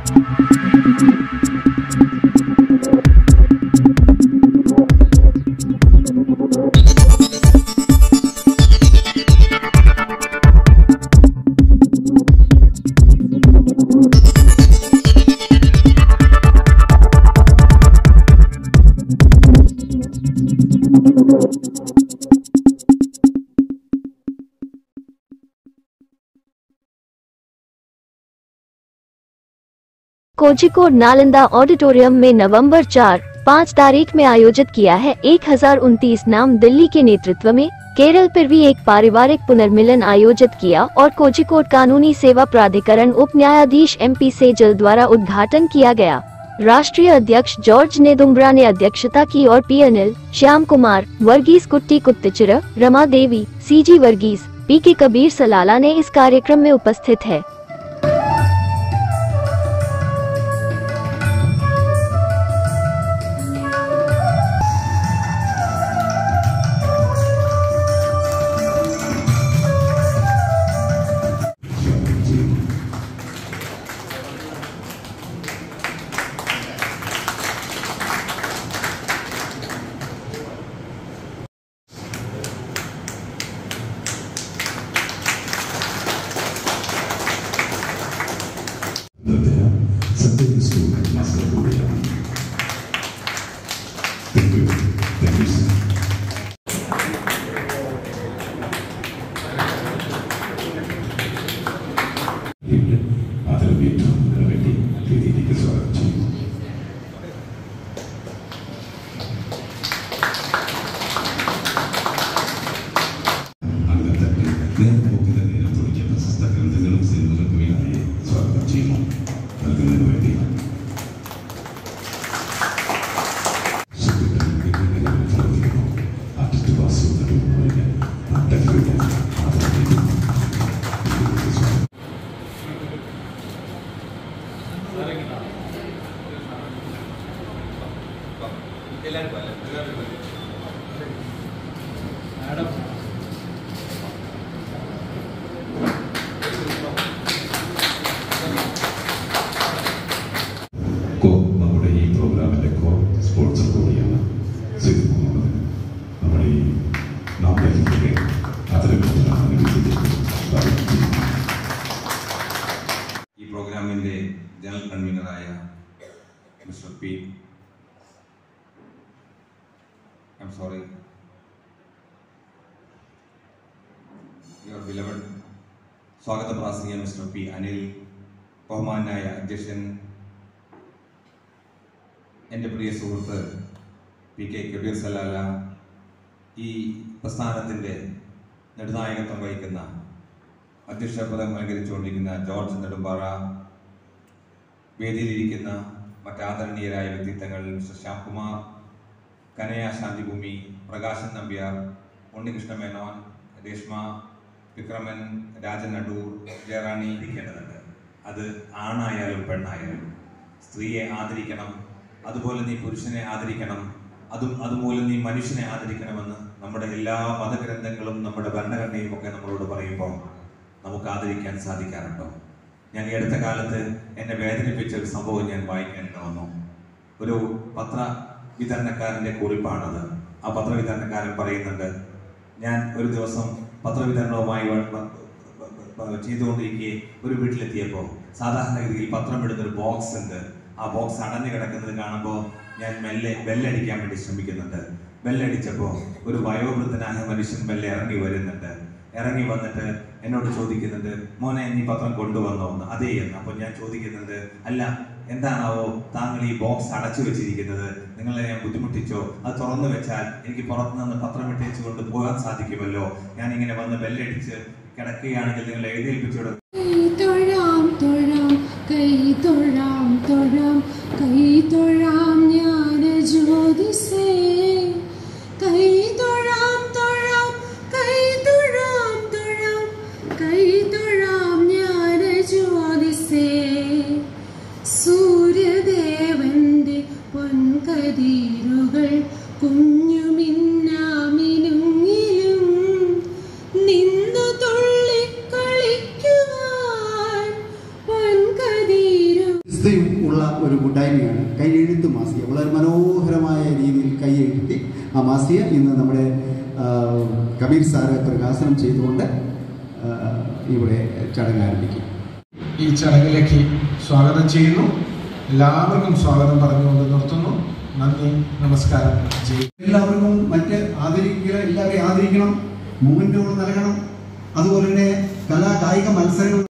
Kozhikode Nalanda auditorium में नवंबर 4, 5 तारीख में आयोजित किया है एक नाम दिल्ली के नेतृत्व में केरल पर भी एक पारिवारिक पुनर्मिलन आयोजित किया और कोझिकोड कानूनी सेवा प्राधिकरण उप न्यायाधीश एम पी सेजल द्वारा उद्घाटन किया गया राष्ट्रीय अध्यक्ष जॉर्ज नेदुम्ब्रा ने अध्यक्षता की और P Anil Shyam Kumar Varghese Kutty Kuttichira Rama Devi C G Varghese P K Kabir सलाला ने इस कार्यक्रम में उपस्थित है അദ്ദേഹം സത്യം സ്കൂൾ മാസ്റ്റർ കൂടിയാണ് thank you thank you sir ഇവിടെ ആദരവേറ്റത്തിന് വേണ്ടി വേദിയിലേക്ക് സ്വാഗതം ചെയ്യുന്നു അങ്ങനെ തന്നെ നേർപോക്കിന്റെ നേരം തുടങ്ങിയ പ്രശസ്ത ഗ്രന്ഥങ്ങളും സിനിമകൾക്ക് വേണ്ടി സ്വാഗതം ചെയ്യുന്നു നൽകുന്നതിന് വേണ്ടി ആർട്ടിസ്റ്റ് വാസു നടുവിനെ നാട്ടകരുടെ ആദരവേറ്റം സ്വാഗതം കോ നമ്മുടെ ഈ പ്രോഗ്രാമിന്റെ കോ സ്പോൺസർ കൂടിയാണ് സിദ് മുഹമ്മദ് നമ്മുടെ ഈ നാമലഹിന്റെ ആദരവിലാണ് വേദിയിലേക്ക് സ്വാഗതം ചെയ്യുന്നു ഈ പ്രോഗ്രാമിൻ്റെ ജനറൽ കൺവീനറായ mister P I'm sorry your beloved സ്വാഗത പ്രാസംഗിക മിസ്റ്റർ പി അനിൽ ബഹുമാനായ അധ്യക്ഷൻ എൻ്റെ പ്രിയ സുഹൃത്ത് പി കെ കബീർ സലാല ഈ പ്രസ്ഥാനത്തിൻ്റെ നെടുനായകത്വം വഹിക്കുന്ന അധ്യക്ഷ പദം അലങ്കരിച്ചുകൊണ്ടിരിക്കുന്ന ജോർജ് നെടുമ്പാറ വേദിയിലിരിക്കുന്ന മറ്റാദരണീയരായ വ്യക്തിത്വങ്ങൾ മിസ്റ്റർ ശ്യാംകുമാർ കനയ ശാന്തിഭൂമി പ്രകാശൻ നമ്പ്യാർ ഉണ്ണികൃഷ്ണ മേനോൻ രേഷ്മ വിക്രമൻ രാജൻ അടൂർ ജയറാണി ഇരിക്കേണ്ടതുണ്ട് അത് ആണായാലും പെണ്ണായാലും സ്ത്രീയെ ആദരിക്കണം അതുപോലെ നീ പുരുഷനെ ആദരിക്കണം അതും അതുമൂലം നീ മനുഷ്യനെ ആദരിക്കണമെന്ന് നമ്മുടെ എല്ലാ മതഗ്രന്ഥങ്ങളും നമ്മുടെ ഭരണഘടനയും ഒക്കെ നമ്മളോട് പറയുമ്പോൾ നമുക്ക് ആദരിക്കാൻ സാധിക്കാറുണ്ടോ ഞാൻ ഈ അടുത്ത കാലത്ത് എന്നെ വേദനിപ്പിച്ച ഒരു സംഭവം ഞാൻ വായിക്കാൻ വന്നു ഒരു പത്ര വിതരണക്കാരന്റെ കുറിപ്പാണത് ആ പത്രവിതരണക്കാരൻ പറയുന്നുണ്ട് ഞാൻ ഒരു ദിവസം പത്രവിതരണവുമായി വ- വ- വ- വ- ചെയ്തുകൊണ്ടിരിക്കെ ഒരു വീട്ടിലെത്തിയപ്പോൾ സാധാരണഗതിയിൽ പത്രം ഇടുന്ന ഒരു ബോക്സ് ഉണ്ട് ആ ബോക്സ് അടഞ്ഞു കിടക്കുന്നത് കാണുമ്പോൾ ഞാൻ മെല്ലെ ബെല്ലടിക്കാൻ വേണ്ടി ശ്രമിക്കുന്നുണ്ട് ബെല്ലടിച്ചപ്പോൾ ഒരു വയോവൃദ്ധനായ മനുഷ്യൻ മെല്ലെ ഇറങ്ങി വരുന്നുണ്ട് ഇറങ്ങി വന്നിട്ട് എന്നോട് ചോദിക്കുന്നുണ്ട് മോനെ നീ പത്രം കൊണ്ടുവന്നോ എന്ന് അതേ എന്ന് അപ്പോൾ ഞാൻ ചോദിക്കുന്നുണ്ട് അല്ല എന്താണാവോ താങ്കൾ ഈ ബോക്സ് അടച്ചു വെച്ചിരിക്കുന്നത് നിങ്ങളെ ഞാൻ ബുദ്ധിമുട്ടിച്ചോ അത് തുറന്നു വെച്ചാൽ എനിക്ക് പുറത്തു നിന്ന് പത്രം ഇട്ടേച്ച് കൊണ്ട് പോകാൻ സാധിക്കുമല്ലോ ഞാൻ ഇങ്ങനെ വന്ന് ബെല്ലടിച്ച് കിടക്കുകയാണെങ്കിൽ നിങ്ങൾ എഴുന്നേൽപ്പിച്ചോട് കൈ തൊഴാം തൊഴാം കൈ തൊഴാം തൊഴാം കൈ തൊഴാം ജ്ഞാന ജ്യോതിസേ കൈ തൊഴാം തൊഴാം കൈ തൊഴാം തൊഴാം കൈ തൊഴാം ജ്ഞാന ജ്യോതിസേ സൂര്യദേവന്റെ പൊൻകതിരുകൾ കുഞ്ഞുമിന്നാമിനുങ്ങിലും നിന്നു തുള്ളിക്കളിക്കുവാൻ പ്രശസ്തിയും ഉള്ള ഒരു കൂട്ടായ്മയാണ് കൈയെഴുത്ത് മാസിക വളരെ മനോഹരമായ രീതിയിൽ കൈയെഴുത്തി ആ മാസിക ഇന്ന് നമ്മുടെ ആ, കബീർ സാറ് പ്രകാശനം ചെയ്തുകൊണ്ട് ആ, ഇവിടെ ചടങ്ങ് ആരംഭിക്കും ഈ ചടങ്ങിലേക്ക് സ്വാഗതം ചെയ്യുന്നു എല്ലാവർക്കും സ്വാഗതം പറഞ്ഞുകൊണ്ട് നിർത്തുന്നു നന്ദി നമസ്കാരം ജയ് എല്ലാവർക്കും മറ്റ് ആദരിക്കുക എല്ലാവരെയും ആദരിക്കണം മൂമെന്റുകൾ നൽകണം അതുപോലെ തന്നെ കലാ കായിക മത്സരങ്ങൾ